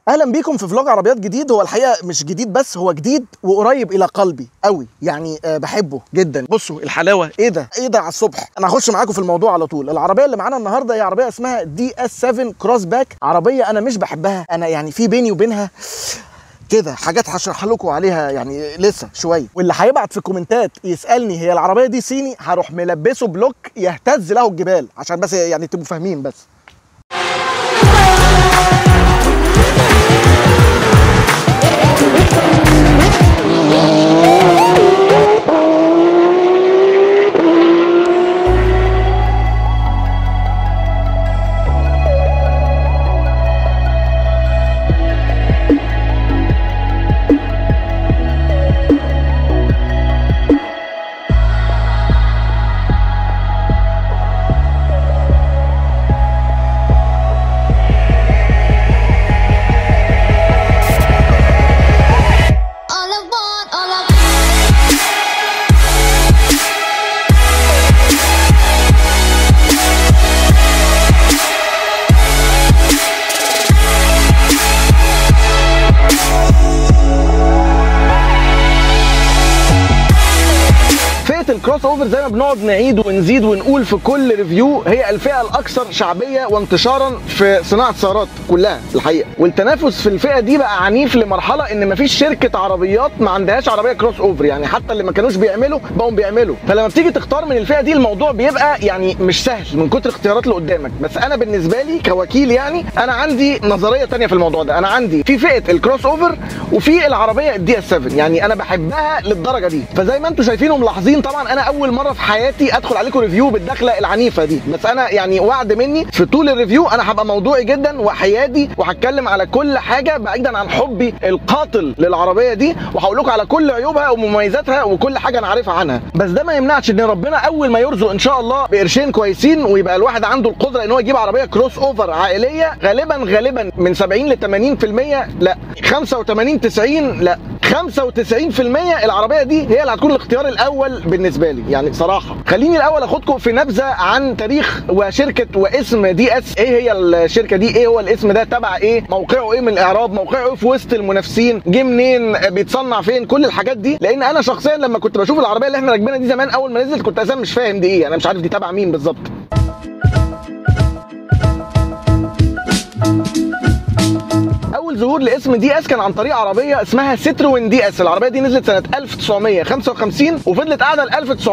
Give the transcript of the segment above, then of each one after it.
اهلا بيكم في فلوج عربيات جديد هو الحقيقه مش جديد بس هو جديد وقريب الى قلبي قوي يعني آه بحبه جدا بصوا الحلاوه ايه ده ايه ده على الصبح انا هخش معاكم في الموضوع على طول العربيه اللي معانا النهارده هي عربيه اسمها دي اس 7 كروس باك عربيه انا مش بحبها انا يعني في بيني وبينها كده حاجات هشرح لكم عليها يعني لسه شويه واللي هيبعت في الكومنتات يسالني هي العربيه دي صيني هروح ملبسه بلوك يهتز له الجبال عشان بس يعني تبقوا فاهمين بس All I want, all I فئه الكروس اوفر زي ما بنقعد نعيد ونزيد ونقول في كل ريفيو هي الفئه الاكثر شعبيه وانتشارا في صناعه السيارات كلها الحقيقه والتنافس في الفئه دي بقى عنيف لمرحله ان مفيش شركه عربيات ما عندهاش عربيه كروس اوفر يعني حتى اللي ما كانوش بيعملوا بقوا بيعملوا فلما بتيجي تختار من الفئه دي الموضوع بيبقى يعني مش سهل من كتر الاختيارات اللي قدامك بس انا بالنسبه لي كوكيل يعني انا عندي نظريه تانية في الموضوع ده انا عندي في فئه الكروس اوفر وفي العربيه الدي اس 7 يعني انا بحبها للدرجه دي فزي ما انتم شايفين وملاحظين طبعا انا اول مره في حياتي ادخل عليكم ريفيو بالدخله العنيفه دي بس انا يعني وعد مني في طول الريفيو انا هبقى موضوعي جدا وحيادي وهتكلم على كل حاجه بعيدا عن حبي القاتل للعربيه دي وهقول لكم على كل عيوبها ومميزاتها وكل حاجه انا عارفها عنها بس ده ما يمنعش ان ربنا اول ما يرزق ان شاء الله بقرشين كويسين ويبقى الواحد عنده القدره ان هو يجيب عربيه كروس اوفر عائليه غالبا غالبا من 70 ل 80% لا 85 90 لا 95% العربيه دي هي اللي هتكون الاختيار الاول بالنسبه لي يعني صراحه خليني الاول اخدكم في نبذه عن تاريخ وشركه واسم دي اس ايه هي الشركه دي ايه هو الاسم ده تبع ايه موقعه ايه من الاعراب موقعه ايه في وسط المنافسين جه منين بيتصنع فين كل الحاجات دي لان انا شخصيا لما كنت بشوف العربيه اللي احنا راكبينها دي زمان اول ما نزلت كنت اساسا مش فاهم دي ايه انا مش عارف دي تبع مين بالظبط اول ظهور لاسم دي اس كان عن طريق عربيه اسمها ستروين دي اس العربيه دي نزلت سنه 1955 وفضلت قاعده ل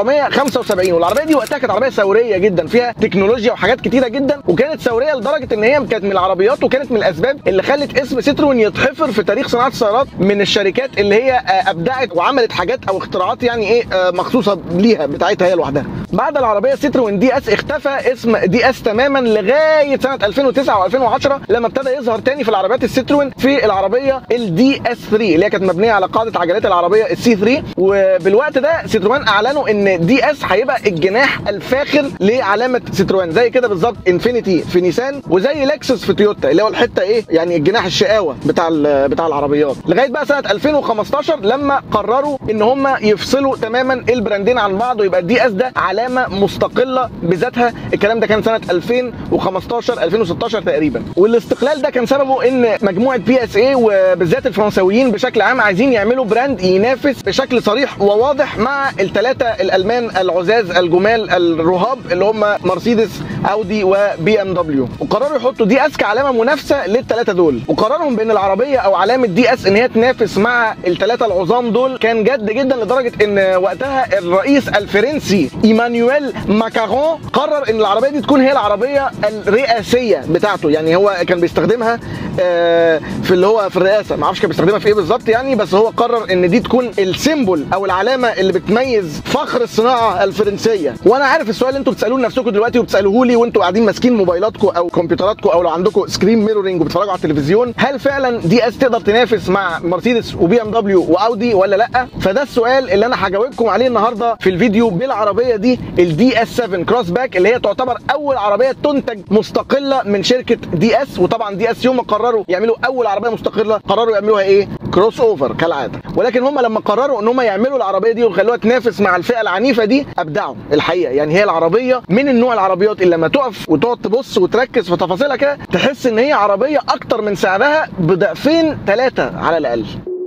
1975 والعربيه دي وقتها كانت عربيه ثوريه جدا فيها تكنولوجيا وحاجات كتيره جدا وكانت ثوريه لدرجه ان هي كانت من العربيات وكانت من الاسباب اللي خلت اسم ستروين يتحفر في تاريخ صناعه السيارات من الشركات اللي هي آه، ابدعت وعملت حاجات او اختراعات يعني ايه آه، مخصوصه ليها بتاعتها هي لوحدها بعد العربيه ستروين دي اس اختفى اسم دي اس تماما لغايه سنه 2009 و2010 لما ابتدى يظهر تاني في العربيات الستروين في العربيه الدي اس 3 اللي هي كانت مبنيه على قاعده عجلات العربيه السي 3 وبالوقت ده ستروين اعلنوا ان دي اس هيبقى الجناح الفاخر لعلامه ستروين زي كده بالظبط انفينيتي في نيسان وزي لكسس في تويوتا اللي هو الحته ايه يعني الجناح الشقاوه بتاع ال- بتاع العربيات لغايه بقى سنه 2015 لما قرروا ان هم يفصلوا تماما البراندين عن بعض ويبقى الدي اس ده علامه مستقله بذاتها الكلام ده كان سنه 2015 2016 تقريبا والاستقلال ده كان سببه ان مجموعه بي اس اي وبالذات الفرنساويين بشكل عام عايزين يعملوا براند ينافس بشكل صريح وواضح مع الثلاثه الالمان العزاز الجمال الرهاب اللي هم مرسيدس اودي وبي ام دبليو وقرروا يحطوا دي اس كعلامه منافسه للثلاثه دول وقرارهم بين العربيه او علامه دي اس ان هي تنافس مع الثلاثه العظام دول كان جد جدا لدرجه ان وقتها الرئيس الفرنسي ايمانويل ماكارون قرر ان العربيه دي تكون هي العربيه الرئاسيه بتاعته يعني هو كان بيستخدمها آه، في اللي هو في الرئاسه ما اعرفش كان بيستخدمها في ايه بالظبط يعني بس هو قرر ان دي تكون السيمبل او العلامه اللي بتميز فخر الصناعه الفرنسيه وانا عارف السؤال اللي انتوا بتسالوه لنفسكم دلوقتي وبتسالوه لي وانتوا قاعدين ماسكين موبايلاتكم او كمبيوتراتكم او لو عندكم سكرين ميرورنج وبتتفرجوا على التلفزيون هل فعلا دي اس تقدر تنافس مع مرسيدس وبي ام دبليو واودي ولا لا فده السؤال اللي انا هجاوبكم عليه النهارده في الفيديو بالعربيه دي الدي اس 7 كروس باك اللي هي تعتبر اول عربيه تنتج مستقله من شركه دي اس وطبعا دي اس يوم ما قررت قرروا يعملوا اول عربيه مستقله قرروا يعملوها ايه كروس اوفر كالعاده ولكن هم لما قرروا ان هم يعملوا العربيه دي ويخلوها تنافس مع الفئه العنيفه دي ابدعوا الحقيقه يعني هي العربيه من النوع العربيات اللي لما تقف وتقعد تبص وتركز في تفاصيلها كده تحس ان هي عربيه اكتر من سعرها بضعفين ثلاثه على الاقل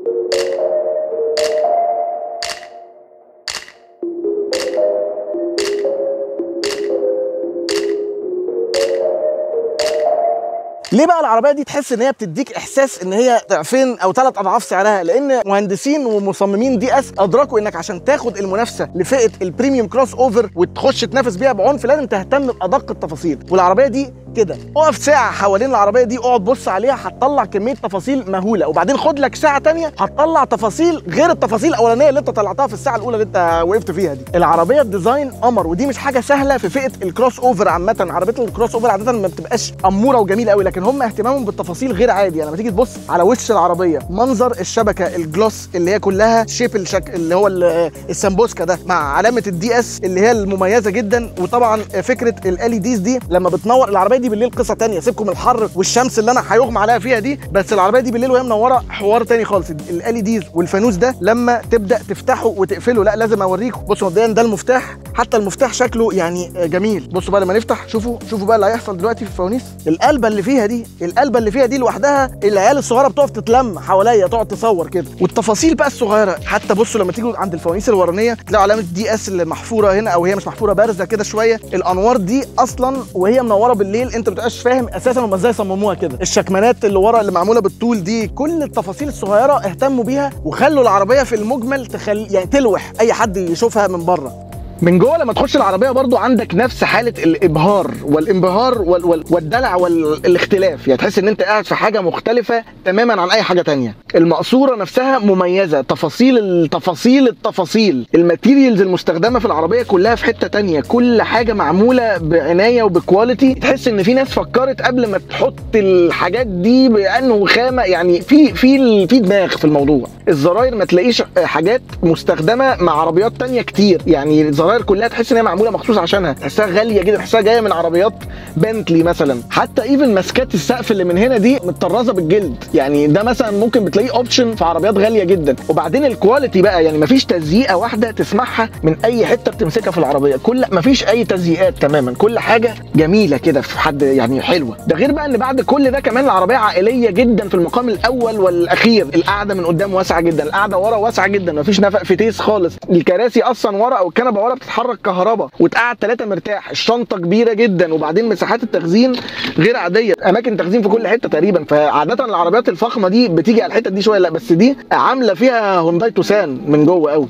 ليه بقى العربيه دي تحس ان هي بتديك احساس ان هي ضعفين او ثلاث اضعاف سعرها لان مهندسين ومصممين دي اس ادركوا انك عشان تاخد المنافسه لفئه البريميوم كروس اوفر وتخش تنافس بيها بعنف لازم تهتم بادق التفاصيل والعربيه دي كده اقف ساعه حوالين العربيه دي اقعد بص عليها هتطلع كميه تفاصيل مهوله وبعدين خد لك ساعه تانية هتطلع تفاصيل غير التفاصيل الاولانيه اللي انت طلعتها في الساعه الاولى اللي انت وقفت فيها دي العربيه الديزاين قمر ودي مش حاجه سهله في فئه الكروس اوفر عامه عربيه الكروس اوفر عاده ما بتبقاش اموره وجميله قوي لكن هم اهتمامهم بالتفاصيل غير عادي يعني لما تيجي تبص على وش العربيه منظر الشبكه الجلوس اللي هي كلها شيب الشك... اللي هو ال- السمبوسكا ده مع علامه الدي اس اللي هي المميزه جدا وطبعا فكره ال ديز دي لما بتنور العربيه دي بالليل قصه تانية سيبكم من الحر والشمس اللي انا هيغمى عليها فيها دي بس العربيه دي بالليل وهي منوره حوار تاني خالص ال ديز والفانوس ده لما تبدا تفتحه وتقفله لا لازم اوريكم بصوا مبدئيا ده المفتاح حتى المفتاح شكله يعني جميل بصوا بقى لما نفتح شوفوا شوفوا بقى اللي هيحصل دلوقتي في الفوانيس القلبه اللي فيها دي القلبه اللي فيها دي لوحدها العيال الصغيره بتقف تتلم حواليا تقعد تصور كده والتفاصيل بقى الصغيره حتى بصوا لما تيجوا عند الفوانيس الورانيه تلاقوا علامه دي اس اللي محفوره هنا او هي مش محفوره بارزه كده شويه الانوار دي اصلا وهي منوره بالليل انت ما بتبقاش فاهم اساسا هم ازاي صمموها كده الشكمانات اللي ورا اللي معموله بالطول دي كل التفاصيل الصغيره اهتموا بيها وخلوا العربيه في المجمل تخل يعني تلوح اي حد يشوفها من بره من جوه لما تخش العربيه برضو عندك نفس حاله الابهار والانبهار وال وال والدلع والاختلاف يعني تحس ان انت قاعد في حاجه مختلفه تماما عن اي حاجه تانية المقصوره نفسها مميزه تفاصيل التفاصيل التفاصيل الماتيريالز المستخدمه في العربيه كلها في حته تانية كل حاجه معموله بعنايه وبكواليتي تحس ان في ناس فكرت قبل ما تحط الحاجات دي بانه خامه يعني في في في دماغ في الموضوع الزراير ما تلاقيش حاجات مستخدمه مع عربيات تانية كتير يعني الزراير كلها تحس ان هي معموله مخصوص عشانها تحسها غاليه جدا تحسها جايه من عربيات بنتلي مثلا حتى ايفن ماسكات السقف اللي من هنا دي متطرزه بالجلد يعني ده مثلا ممكن بتلاقيه اوبشن في عربيات غاليه جدا وبعدين الكواليتي بقى يعني مفيش تزييقه واحده تسمعها من اي حته بتمسكها في العربيه كل مفيش اي تزييقات تماما كل حاجه جميله كده في حد يعني حلوه ده غير بقى ان بعد كل ده كمان العربيه عائليه جدا في المقام الاول والاخير القعده من قدام واسعه جدا القعده ورا واسعه جدا مفيش نفق فتيس خالص الكراسي اصلا ورا او الكنبه ورا بتتحرك كهرباء وتقعد ثلاثه مرتاح الشنطه كبيره جدا وبعدين مساحات التخزين غير عاديه اماكن تخزين في كل حته تقريبا فعاده العربيات الفخمه دي بتيجي على الحته دي شويه لا بس دي عامله فيها هونداي توسان من جوه قوي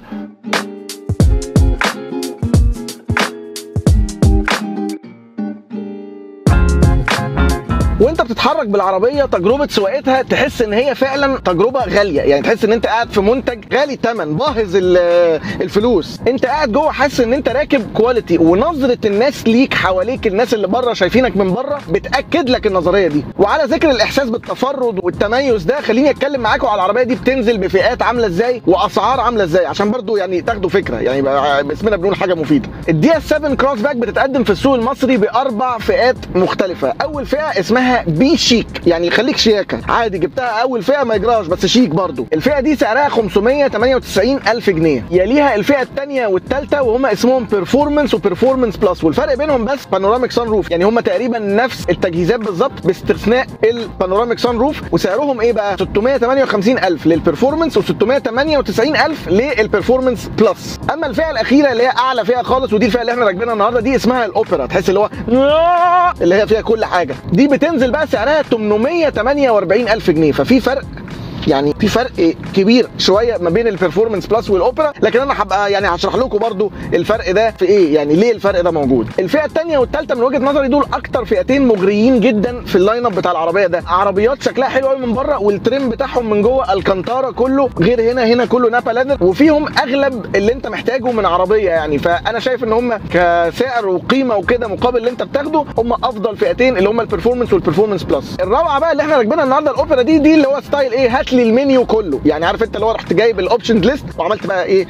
وانت بتتحرك بالعربيه تجربه سواقتها تحس ان هي فعلا تجربه غاليه يعني تحس ان انت قاعد في منتج غالي الثمن باهظ ال- الفلوس انت قاعد جوه حاسس ان انت راكب كواليتي ونظره الناس ليك حواليك الناس اللي بره شايفينك من بره بتاكد لك النظريه دي وعلى ذكر الاحساس بالتفرد والتميز ده خليني اتكلم معاكم على العربيه دي بتنزل بفئات عامله ازاي واسعار عامله ازاي عشان برضو يعني تاخدوا فكره يعني يبقى باسمنا بنقول حاجه مفيده الدي اس 7 كروس باك بتتقدم في السوق المصري باربع فئات مختلفه اول فئه اسمها بي شيك يعني خليك شياكه عادي جبتها اول فئه ما يجراش بس شيك برضو الفئه دي سعرها 598 الف جنيه يليها الفئه الثانيه والثالثه وهم اسمهم بيرفورمانس وبيرفورمانس بلس والفرق بينهم بس بانوراميك سان روف يعني هم تقريبا نفس التجهيزات بالظبط باستثناء البانوراميك سان روف وسعرهم ايه بقى 658 الف للبرفورمانس و698 الف للبرفورمانس بلس اما الفئه الاخيره اللي هي اعلى فئه خالص ودي الفئه اللي احنا راكبينها النهارده دي اسمها الاوبرا تحس اللي هو اللي هي فيها كل حاجه دي بتنزل بقى سعرها 848 الف جنيه ففي فرق يعني في فرق كبير شويه ما بين البرفورمانس بلس والاوبرا لكن انا هبقى يعني هشرح لكم برضو الفرق ده في ايه يعني ليه الفرق ده موجود الفئه الثانيه والثالثه من وجهه نظري دول اكتر فئتين مغريين جدا في اللاين اب بتاع العربيه ده عربيات شكلها حلو قوي من بره والتريم بتاعهم من جوه الكانتارا كله غير هنا هنا كله نابا لادر وفيهم اغلب اللي انت محتاجه من عربيه يعني فانا شايف ان هم كسعر وقيمه وكده مقابل اللي انت بتاخده هم افضل فئتين اللي هم البرفورمانس والبرفورمانس بلس الرابعه بقى اللي احنا راكبينها النهارده الاوبرا دي دي اللي هو ستايل ايه هات لي المنيو كله يعني عارف انت اللي هو رحت جايب الاوبشنز ليست وعملت بقى ايه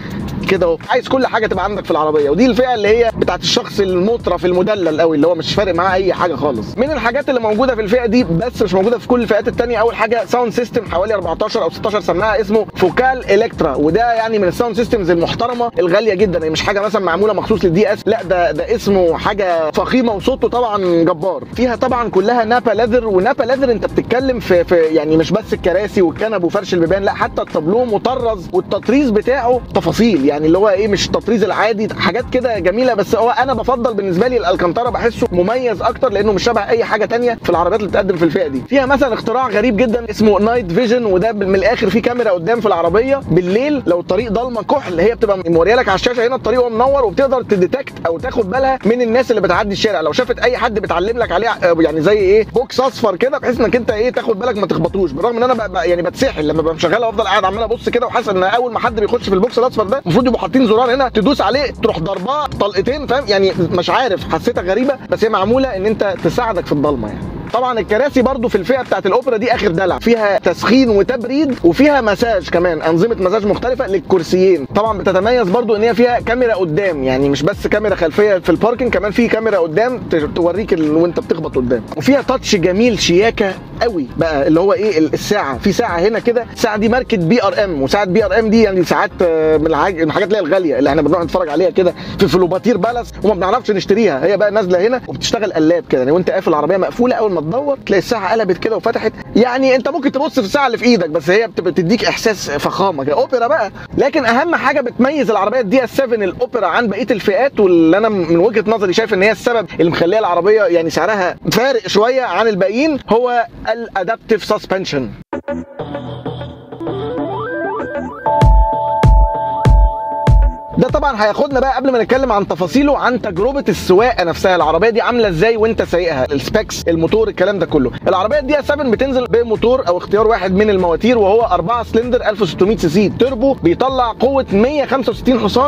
كده اهو عايز كل حاجه تبقى عندك في العربيه ودي الفئه اللي هي بتاعت الشخص المطرف المدلل قوي اللي هو مش فارق معاه اي حاجه خالص من الحاجات اللي موجوده في الفئه دي بس مش موجوده في كل الفئات التانية اول حاجه ساوند سيستم حوالي 14 او 16 سماعه اسمه فوكال الكترا وده يعني من الساوند سيستمز المحترمه الغاليه جدا يعني مش حاجه مثلا معموله مخصوص للدي اس لا ده ده اسمه حاجه فخيمه وصوته طبعا جبار فيها طبعا كلها نابا ليذر ونابا ليذر انت بتتكلم في, في يعني مش بس الكراسي والكنب وفرش البيبان لا حتى التابلو مطرز والتطريز بتاعه تفاصيل يعني اللي هو ايه مش التطريز العادي حاجات كده جميله بس هو انا بفضل بالنسبه لي الالكانتارا بحسه مميز اكتر لانه مش شبه اي حاجه تانية في العربيات اللي بتقدم في الفئه دي فيها مثلا اختراع غريب جدا اسمه نايت فيجن وده من الاخر في كاميرا قدام في العربيه بالليل لو الطريق ضلمه كحل هي بتبقى موريه لك على الشاشه هنا الطريق هو منور وبتقدر تديتكت او تاخد بالها من الناس اللي بتعدي الشارع لو شافت اي حد بتعلم لك عليه آه، يعني زي ايه بوكس اصفر كده بحيث انك انت ايه تاخد بالك ما تخبطوش بالرغم ان انا ب- ب- يعني بتسحل لما ببقى مشغلها وافضل قاعد عمال ابص كده وحاسس ان اول ما حد بيخش في البوكس الاصفر ده المفروض يبقوا حاطين زرار هنا تدوس عليه تروح ضرباه طلقتين فاهم يعني مش عارف حسيتها غريبه بس هي معموله ان انت تساعدك في الضلمه يعني طبعا الكراسي برضو في الفئه بتاعت الاوبرا دي اخر دلع فيها تسخين وتبريد وفيها مساج كمان انظمه مساج مختلفه للكرسيين طبعا بتتميز برضو ان هي فيها كاميرا قدام يعني مش بس كاميرا خلفيه في الباركنج كمان في كاميرا قدام ت- توريك ال... وانت بتخبط قدام وفيها تاتش جميل شياكه قوي بقى اللي هو ايه ال- الساعه في ساعه هنا كده الساعه دي ماركه بي ار ام وساعه بي ار ام دي يعني ساعات آه، من الحاج- من الحاجات اللي هي الغاليه اللي احنا بنروح نتفرج عليها كده في فلوباتير بالاس وما بنعرفش نشتريها هي بقى نازله هنا وبتشتغل قلاب كده يعني وانت قافل العربيه مقفوله اول ما تدور تلاقي الساعه قلبت كده وفتحت يعني انت ممكن تبص في الساعه اللي في ايدك بس هي بت- بتديك احساس فخامه كده اوبرا بقى لكن اهم حاجه بتميز العربيه دي اس 7 الاوبرا عن بقيه الفئات واللي انا من وجهه نظري شايف ان هي السبب اللي مخليه العربيه يعني سعرها فارق شويه عن الباقيين هو الادابتيف سسبنشن ده طبعا هياخدنا بقى قبل ما نتكلم عن تفاصيله عن تجربه السواقه نفسها العربيه دي عامله ازاي وانت سايقها السبيكس الموتور الكلام ده كله العربيه دي 7 بتنزل بموتور او اختيار واحد من المواتير وهو 4 سلندر 1600 سي سي تربو بيطلع قوه 165 حصان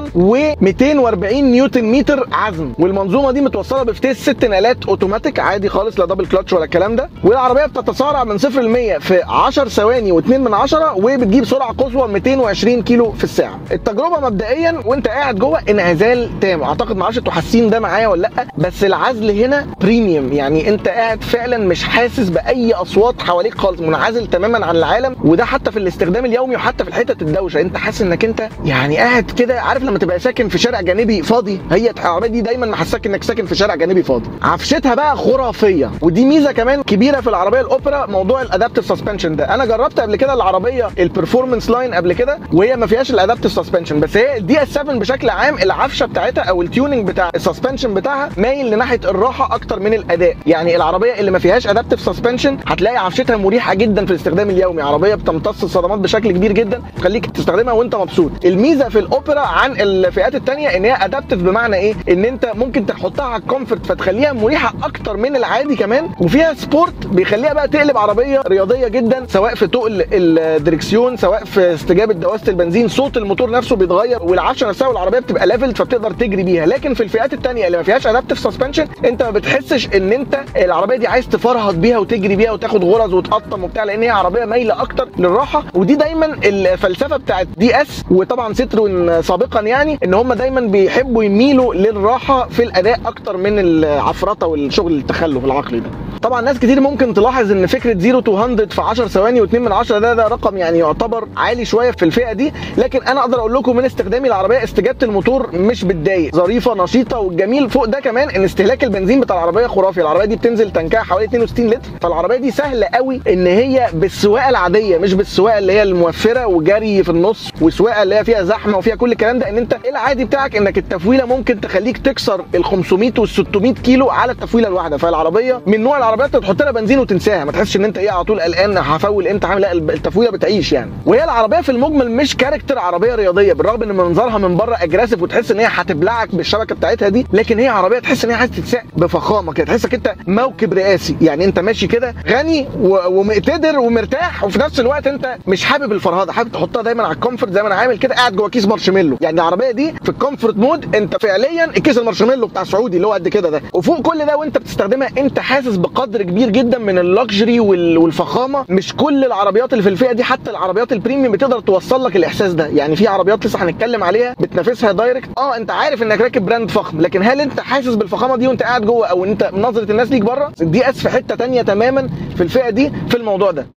و240 نيوتن متر عزم والمنظومه دي متوصله بفتيس ست نقلات اوتوماتيك عادي خالص لا دبل كلتش ولا الكلام ده والعربيه بتتسارع من 0 ل 100 في 10 ثواني و2 من 10 وبتجيب سرعه قصوى 220 كيلو في الساعه التجربه مبدئيا وانت قاعد جوه انعزال تام اعتقد معرفش انتوا حاسين ده معايا ولا لا بس العزل هنا بريميوم يعني انت قاعد فعلا مش حاسس باي اصوات حواليك خالص منعزل تماما عن العالم وده حتى في الاستخدام اليومي وحتى في الحتت الدوشه انت حاسس انك انت يعني قاعد كده عارف لما تبقى ساكن في شارع جانبي فاضي هي العربيه دي دايما محسسك انك ساكن في شارع جانبي فاضي عفشتها بقى خرافيه ودي ميزه كمان كبيره في العربيه الاوبرا موضوع الادابتيف سسبنشن ده انا جربت قبل كده العربيه البرفورمانس لاين قبل كده وهي ما فيهاش الادابتيف سسبنشن بس هي الدي اس 7 بشكل عام العفشه بتاعتها او التيوننج بتاع السسبنشن بتاعها مايل لناحيه الراحه اكتر من الاداء يعني العربيه اللي ما فيهاش ادابتيف سسبنشن هتلاقي عفشتها مريحه جدا في الاستخدام اليومي عربيه بتمتص الصدمات بشكل كبير جدا تخليك تستخدمها وانت مبسوط الميزه في الاوبرا عن الفئات التانية ان هي ادابتيف بمعنى ايه ان انت ممكن تحطها على الكومفورت فتخليها مريحه اكتر من العادي كمان وفيها سبورت بيخليها بقى تقلب عربيه رياضيه جدا سواء في تقل الدركسيون سواء في استجابه دواسه البنزين صوت الموتور نفسه بيتغير والعفشه نفسها والعربيه بتبقى ليفل فبتقدر تجري بيها لكن في الفئات التانية اللي ما فيهاش ادابتيف سسبنشن انت ما بتحسش ان انت العربيه دي عايز تفرهد بيها وتجري بيها وتاخد غرز وتقطم وبتاع لان هي عربيه مايله اكتر للراحه ودي دايما الفلسفه بتاعت دي اس وطبعا سترون سابقا يعني ان هم دايما بيحبوا يميلوا للراحه في الاداء اكتر من العفرطه والشغل التخلف العقلي ده طبعا ناس كتير ممكن تلاحظ ان فكره 0 تو 100 في 10 ثواني و2 من 10 ده ده رقم يعني يعتبر عالي شويه في الفئه دي لكن انا اقدر اقول لكم من استخدامي العربيه استجابه الموتور مش بتضايق ظريفه نشيطه والجميل فوق ده كمان ان استهلاك البنزين بتاع العربيه خرافي العربيه دي بتنزل تنكها حوالي 62 لتر فالعربيه دي سهله قوي ان هي بالسواقه العاديه مش بالسواقه اللي هي الموفره وجري في النص وسواقه اللي هي فيها زحمه وفيها كل الكلام ده ان انت العادي بتاعك انك التفويله ممكن تخليك تكسر ال 500 وال 600 كيلو على التفويله الواحده فالعربيه من نوع العربيات اللي تحط لها بنزين وتنساها ما تحسش ان انت ايه على طول قلقان هفول امتى هعمل لا التفويله بتعيش يعني وهي العربيه في المجمل مش كاركتر عربيه رياضيه بالرغم ان منظرها من بره اجريسيف وتحس ان هي هتبلعك بالشبكه بتاعتها دي لكن هي عربيه تحس ان هي عايزه تتساق بفخامه كده تحسك انت موكب رئاسي يعني انت ماشي كده غني و- ومقتدر ومرتاح وفي نفس الوقت انت مش حابب الفرهده حابب تحطها دايما على الكومفورت زي ما انا عامل كده قاعد جوه كيس مارشميلو يعني العربيه دي في الكومفورت مود انت فعليا الكيس المارشميلو بتاع سعودي اللي هو قد كده ده وفوق كل ده وانت بتستخدمها انت حاسس بقدر كبير جدا من اللكجري وال- والفخامه مش كل العربيات اللي في الفئه دي حتى العربيات البريميوم بتقدر توصل لك الاحساس ده يعني في عربيات لسه هنتكلم عليها بتنافسها دايركت اه انت عارف انك راكب براند فخم لكن هل انت حاسس بالفخامه دي وانت قاعد جوه او انت نظره الناس ليك بره دي اس في حته تانية تماما في الفئه دي في الموضوع ده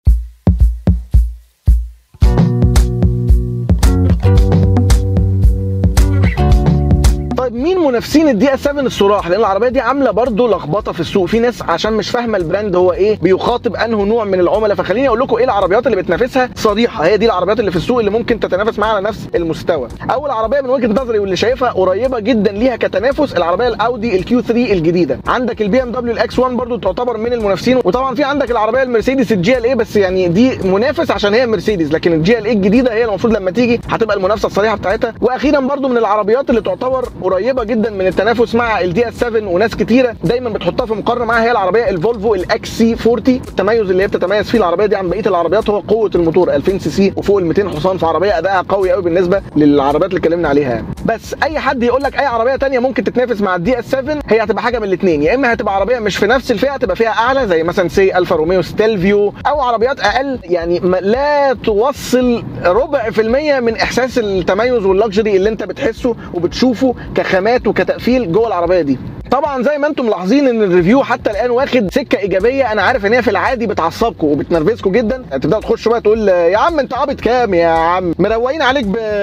طيب مين منافسين الدي اس 7 الصراح لان العربيه دي عامله برضو لخبطه في السوق في ناس عشان مش فاهمه البراند هو ايه بيخاطب انه نوع من العملاء فخليني اقول لكم ايه العربيات اللي بتنافسها صريحه هي دي العربيات اللي في السوق اللي ممكن تتنافس معاها على نفس المستوى اول عربيه من وجهه نظري واللي شايفها قريبه جدا ليها كتنافس العربيه الاودي الكيو 3 الجديده عندك البي ام دبليو الاكس 1 برضو تعتبر من المنافسين وطبعا في عندك العربيه المرسيدس الجي ال اي بس يعني دي منافس عشان هي مرسيدس لكن الجي ال اي الجديده هي المفروض لما تيجي هتبقى المنافسه الصريحه بتاعتها واخيرا برضو من العربيات اللي تعتبر قريبه جدا من التنافس مع الدي اس 7 وناس كتيره دايما بتحطها في مقارنه معاها هي العربيه الفولفو الاكس سي 40 التميز اللي هي بتتميز فيه العربيه دي عن بقيه العربيات هو قوه الموتور 2000 سي سي وفوق ال 200 حصان في عربيه ادائها قوي قوي بالنسبه للعربيات اللي اتكلمنا عليها يعني. بس اي حد يقول لك اي عربيه تانية ممكن تتنافس مع الدي اس 7 هي هتبقى حاجه من الاثنين يا اما هتبقى عربيه مش في نفس الفئه تبقى فيها اعلى زي مثلا سي الفا روميو ستيلفيو او عربيات اقل يعني ما- لا توصل ربع في المية من احساس التميز واللكجري اللي انت بتحسه وبتشوفه كخامات وكتقفيل جوه العربيه دي طبعا زي ما انتم ملاحظين ان الريفيو حتى الان واخد سكه ايجابيه انا عارف ان هي في العادي بتعصبكم وبتنرفزكم جدا تبداوا تخشوا بقى تقول يا عم انت عابط كام يا عم مروقين عليك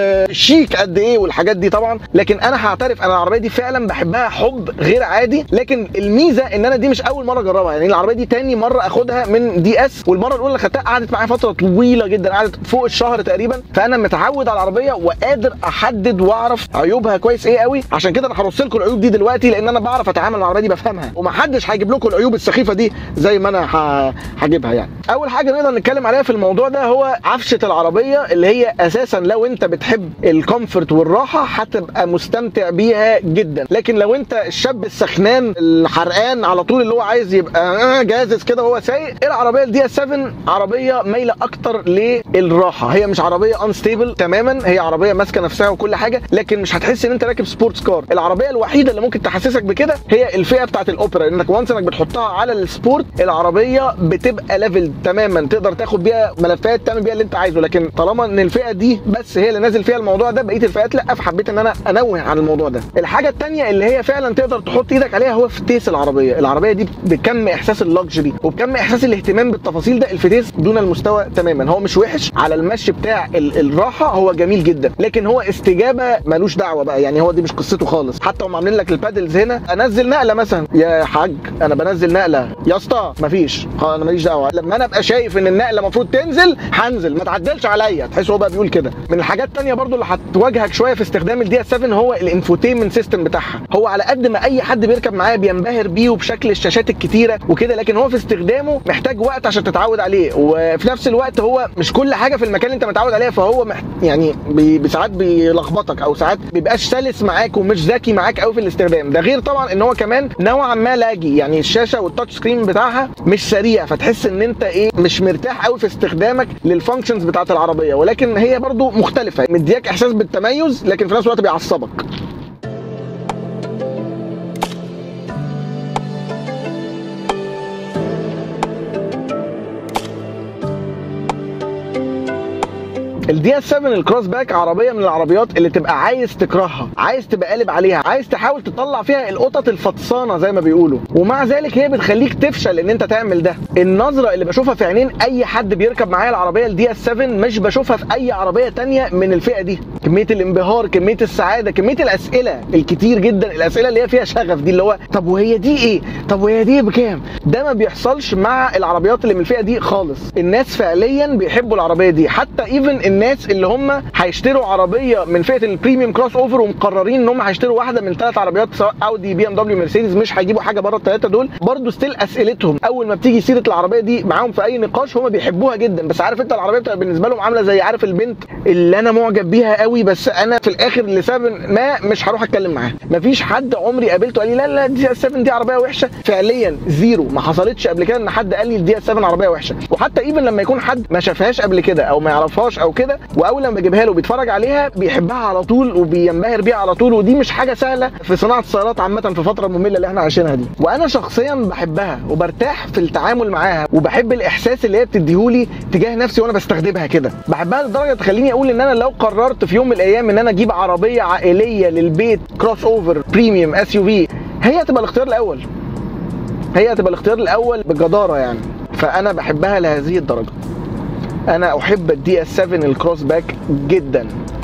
بشيك قد ايه والحاجات دي طبعا لكن انا هعترف انا العربيه دي فعلا بحبها حب غير عادي لكن الميزه ان انا دي مش اول مره اجربها يعني العربيه دي تاني مره اخدها من دي اس والمره الاولى اللي خدتها قعدت معايا فتره طويله جدا قعدت فوق الشهر تقريبا فانا متعود على العربيه وقادر احدد واعرف عيوبها كويس ايه قوي عشان كده انا هرص لكم العيوب دي دلوقتي لان انا بعرف اتعامل مع العربيه دي بفهمها ومحدش هيجيب لكم العيوب السخيفه دي زي ما انا ه- هجيبها يعني اول حاجه نقدر نتكلم عليها في الموضوع ده هو عفشه العربيه اللي هي اساسا لو انت بتحب الكومفورت والراحه هتبقى مستمتع بيها جدا لكن لو انت الشاب السخنان الحرقان على طول اللي هو عايز يبقى آه جاهز كده وهو سايق العربيه الدي اس 7 عربيه مايله اكتر للراحه هي مش عربيه انستيبل تماما هي عربيه ماسكه نفسها وكل حاجه لكن مش هتحس ان انت راكب سبورتس كار العربيه الوحيده اللي ممكن تحسسك بكده هي الفئه بتاعت الاوبرا انك وانس انك بتحطها على السبورت العربيه بتبقى ليفل تماما تقدر تاخد بيها ملفات تعمل بيها اللي انت عايزه لكن طالما ان الفئه دي بس هي اللي نازل فيها الموضوع ده بقيه الفئات لا فحبيت ان انا انوه عن الموضوع ده الحاجه الثانيه اللي هي فعلا تقدر تحط ايدك عليها هو فتيس العربيه العربيه دي بكم احساس اللكجري وبكم احساس الاهتمام بالتفاصيل ده الفتيس دون المستوى تماما هو مش وحش على المشي بتاع ال- الراحه هو جميل جدا لكن هو استجابه ملوش دعوه بقى يعني هو دي مش قصته خالص حتى هم عاملين لك البادلز هنا انزل نقله مثلا يا حاج انا بنزل نقله يا اسطى مفيش خلاص انا ماليش دعوه لما انا ابقى شايف ان النقله المفروض تنزل هنزل ما تعدلش عليا تحس هو بقى بيقول كده من الحاجات التانية برضو اللي هتواجهك شويه في استخدام الدي اس 7 هو الانفوتينمنت سيستم بتاعها هو على قد ما اي حد بيركب معاه بينبهر بيه وبشكل الشاشات الكتيره وكده لكن هو في استخدامه محتاج وقت عشان تتعود عليه وفي نفس الوقت هو مش كل حاجه في المكان اللي انت متعود عليها فهو محت... يعني بي... بساعات بيلخبطك او ساعات بيبقاش سلس معاك ومش ذكي معاك قوي في الاستخدام ده غير طبعا ان هو كمان نوعا ما لاجي يعني الشاشه والتاتش سكرين بتاعها مش سريع فتحس ان انت ايه مش مرتاح قوي في استخدامك للفانكشنز بتاعت العربيه ولكن هي برضو مختلفه مدياك احساس بالتميز لكن في نفس الوقت بيعصبك الدي اس 7 الكروس باك عربيه من العربيات اللي تبقى عايز تكرهها عايز تبقى قالب عليها عايز تحاول تطلع فيها القطط الفطسانه زي ما بيقولوا ومع ذلك هي بتخليك تفشل ان انت تعمل ده النظره اللي بشوفها في عينين اي حد بيركب معايا العربيه الدي اس 7 مش بشوفها في اي عربيه تانية من الفئه دي كميه الانبهار كميه السعاده كميه الاسئله الكتير جدا الاسئله اللي هي فيها شغف دي اللي هو طب وهي دي ايه طب وهي دي بكام ده ما بيحصلش مع العربيات اللي من الفئه دي خالص الناس فعليا بيحبوا العربيه دي حتى ايفن الناس اللي هم هيشتروا عربيه من فئه البريميوم كروس اوفر ومقررين ان هم هيشتروا واحده من ثلاث عربيات سواء اودي بي ام دبليو مرسيدس مش هيجيبوا حاجه بره الثلاثه دول برضو ستيل اسئلتهم اول ما بتيجي سيره العربيه دي معاهم في اي نقاش هم بيحبوها جدا بس عارف انت العربيه بتبقى بالنسبه لهم عامله زي عارف البنت اللي انا معجب بيها قوي بس انا في الاخر لسبب ما مش هروح اتكلم معاها مفيش حد عمري قابلته قال لي لا لا دي اس 7 دي عربيه وحشه فعليا زيرو ما حصلتش قبل كده ان حد قال لي الدي اس 7 عربيه وحشه وحتى ايفن لما يكون حد ما شافهاش قبل كده او ما يعرفهاش او كده كده واول لما بجيبها له بيتفرج عليها بيحبها على طول وبينبهر بيها على طول ودي مش حاجه سهله في صناعه السيارات عامه في الفتره الممله اللي احنا عايشينها دي وانا شخصيا بحبها وبرتاح في التعامل معاها وبحب الاحساس اللي هي بتديهولي تجاه نفسي وانا بستخدمها كده بحبها لدرجه تخليني اقول ان انا لو قررت في يوم من الايام ان انا اجيب عربيه عائليه للبيت كروس اوفر بريميوم اس يو في هي هتبقى الاختيار الاول هي هتبقى الاختيار الاول بجداره يعني فانا بحبها لهذه الدرجه انا احب الدي اس 7 الكروس باك جدا